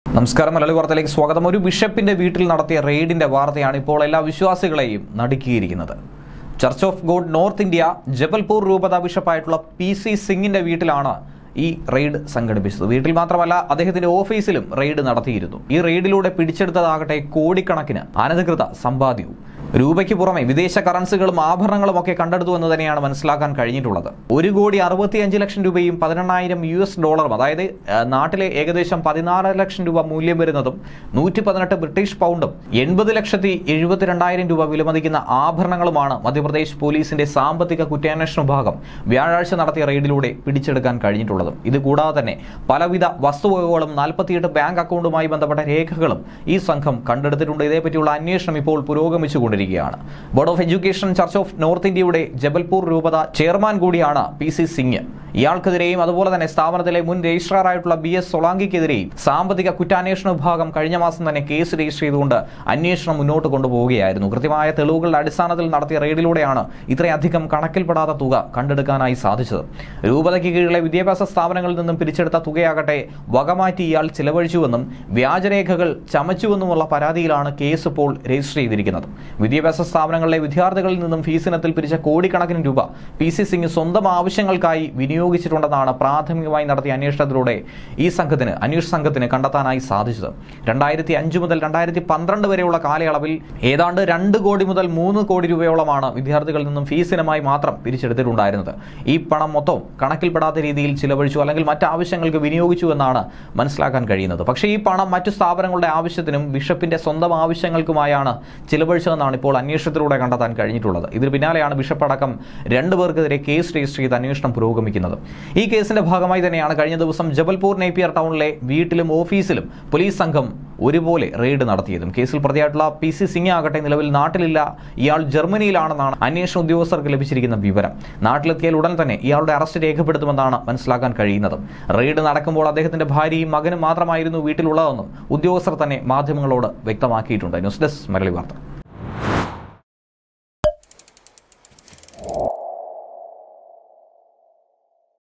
നമസ്കാരം മലയാളി വാർത്തയിലേക്ക് സ്വാഗതം ഒരു ബിഷപ്പിന്റെ വീട്ടിൽ നടത്തിയ റെയ്ഡിന്റെ വാർത്തയാണ് ഇപ്പോൾ എല്ലാ വിശ്വാസികളെയും നടുക്കിയിരിക്കുന്നത് church of God North India Jabalpur രൂപത ബിഷപ്പായിട്ടുള്ള പി സി സിംഗിന്റെ വീട്ടിലാണ് ഈ റെയ്ഡ് സംഘടിപ്പിച്ചത് വീട്ടിൽ മാത്രമല്ല അദ്ദേഹത്തിന്റെ ഓഫീസിലും റെയ്ഡ് നടത്തിയിരുന്നു ഈ റെയ്ഡിലൂടെ പിടിച്ചെടുത്തതാകട്ടെ കോടിക്കണക്കിന് അനധികൃത സമ്പാദ്യവും രൂപയ്ക്ക് പുറമെ വിദേശ കറൻസികളും ആഭരണങ്ങളും ഒക്കെ കണ്ടെടുത്തു എന്ന് തന്നെയാണ് മനസ്സിലാക്കാൻ കഴിഞ്ഞിട്ടുള്ളത് ഒരു കോടി അറുപത്തിയഞ്ച് ലക്ഷം രൂപയും പതിനെണ്ണായിരം യു എസ് ഡോളറും അതായത് ആ, നാട്ടിലെ ഏകദേശം പതിനാറ് ലക്ഷം രൂപ മൂല്യം വരുന്നതും നൂറ്റി പതിനെട്ട് ബ്രിട്ടീഷ് പൗണ്ടും എൺപത് ലക്ഷത്തി എഴുപത്തിരണ്ടായിരം രൂപ വിലമതിക്കുന്ന ആഭരണങ്ങളുമാണ് മധ്യപ്രദേശ് പോലീസിന്റെ സാമ്പത്തിക കുറ്റാന്വേഷണ വിഭാഗം വ്യാഴാഴ്ച നടത്തിയ റെയ്ഡിലൂടെ പിടിച്ചെടുക്കാൻ കഴിഞ്ഞിട്ടുള്ളത് ഇത് കൂടാതെ തന്നെ പലവിധ വസ്തുവകകളും നാൽപ്പത്തിയെട്ട് ബാങ്ക് അക്കൗണ്ടുമായി ബന്ധപ്പെട്ട രേഖകളും ഈ സംഘം കണ്ടെടുത്തിട്ടുണ്ട് ഇതേപ്പറ്റിയുള്ള അന്വേഷണം ഇപ്പോൾ പുരോഗമിച്ചുകൊണ്ടിരിക്കുകയാണ് board of education church of North ഇന്ത്യയുടെ ജബൽപൂർ രൂപത ചെയർമാൻ കൂടിയാണ് പി സി സിംഗ് ഇയാൾക്കെതിരെയും അതുപോലെ തന്നെ സ്ഥാപനത്തിലെ മുൻ രജിസ്ട്രാറായിട്ടുള്ള ബി എസ് സൊളാങ്കിക്കെതിരെയും സാമ്പത്തിക കുറ്റാന്വേഷണ വിഭാഗം കഴിഞ്ഞ മാസം തന്നെ കേസ് രജിസ്റ്റർ ചെയ്തുകൊണ്ട് അന്വേഷണം മുന്നോട്ട് കൊണ്ടുപോവുകയായിരുന്നു കൃത്യമായ തെളിവുകളുടെ അടിസ്ഥാനത്തിൽ നടത്തിയ റെയ്ഡിലൂടെയാണ് ഇത്രയധികം കണക്കിൽപ്പെടാത്ത തുക കണ്ടെടുക്കാനായി സാധിച്ചത് രൂപതയ്ക്ക് കീഴിലെ വിദ്യാഭ്യാസ സ്ഥാപനങ്ങളിൽ നിന്നും പിരിച്ചെടുത്ത തുകയാകട്ടെ വകമാറ്റി ഇയാൾ ചിലവഴിച്ചുവെന്നും വ്യാജരേഖകൾ ചമച്ചുവെന്നുമുള്ള പരാതിയിലാണ് കേസ് ഇപ്പോൾ രജിസ്റ്റർ ചെയ്തിരിക്കുന്നത് വിദ്യാഭ്യാസ സ്ഥാപനങ്ങളിലെ വിദ്യാർത്ഥികളിൽ നിന്നും ഫീസിനത്തിൽ പിരിച്ച കോടിക്കണക്കിന് രൂപ പി സി സിംഗ് സ്വന്തം ആവശ്യങ്ങൾക്കായി വിനിയോഗിച്ചിട്ടുണ്ടെന്നാണ് പ്രാഥമികമായി നടത്തിയ അന്വേഷണത്തിലൂടെ ഈ സംഘത്തിന് അന്വേഷണ സംഘത്തിന് കണ്ടെത്താനായി സാധിച്ചത് രണ്ടായിരത്തി അഞ്ച് മുതൽ രണ്ടായിരത്തി പന്ത്രണ്ട് വരെയുള്ള കാലയളവിൽ ഏതാണ്ട് രണ്ട് കോടി മുതൽ മൂന്ന് കോടി രൂപയോളമാണ് വിദ്യാർത്ഥികളിൽ നിന്നും ഫീസിനമായി മാത്രം പിരിച്ചെടുത്തിട്ടുണ്ടായിരുന്നത് ഈ പണം മൊത്തം കണക്കിൽപ്പെടാത്ത രീതിയിൽ ചിലവഴിച്ചു അല്ലെങ്കിൽ മറ്റ് ആവശ്യങ്ങൾക്ക് വിനിയോഗിച്ചു എന്നാണ് മനസ്സിലാക്കാൻ കഴിയുന്നത് പക്ഷേ ഈ പണം മറ്റു സ്ഥാപനങ്ങളുടെ ആവശ്യത്തിനും ബിഷപ്പിന്റെ സ്വന്തം ആവശ്യങ്ങൾക്കുമായാണ് ചിലവഴിച്ചതെന്നാണ് ഇപ്പോൾ അന്വേഷണത്തിലൂടെ കണ്ടെത്താൻ കഴിഞ്ഞിട്ടുള്ളത് ഇതിന് പിന്നാലെയാണ് ബിഷപ്പ് അടക്കം രണ്ടു പേർക്കെതിരെ കേസ് രജിസ്റ്റർ ചെയ്ത് അന്വേഷണം പുരോഗമിക്കുന്നത് ഈ കേസിന്റെ ഭാഗമായി തന്നെയാണ് കഴിഞ്ഞ ദിവസം ജബൽപൂർ നേപ്പിയർ ടൗണിലെ വീട്ടിലും ഓഫീസിലും പോലീസ് സംഘം ഒരുപോലെ റെയ്ഡ് നടത്തിയതും കേസിൽ പ്രതിയായിട്ടുള്ള പി സി സിംഗ് ആകട്ടെ നിലവിൽ നാട്ടിലില്ല ഇയാൾ ജർമ്മനിയിലാണെന്നാണ് അന്വേഷണ ഉദ്യോഗസ്ഥർക്ക് ലഭിച്ചിരിക്കുന്ന വിവരം നാട്ടിലെത്തിയാൽ ഉടൻ തന്നെ ഇയാളുടെ അറസ്റ്റ് രേഖപ്പെടുത്തുമെന്നാണ് മനസ്സിലാക്കാൻ കഴിയുന്നത് റെയ്ഡ് നടക്കുമ്പോൾ അദ്ദേഹത്തിന്റെ ഭാര്യയും മകനും മാത്രമായിരുന്നു വീട്ടിലുള്ളതെന്നും ഉദ്യോഗസ്ഥർ തന്നെ മാധ്യമങ്ങളോട് വ്യക്തമാക്കിയിട്ടുണ്ട് ന്യൂസ് ഡെസ്ക് മരളി വാർത്ത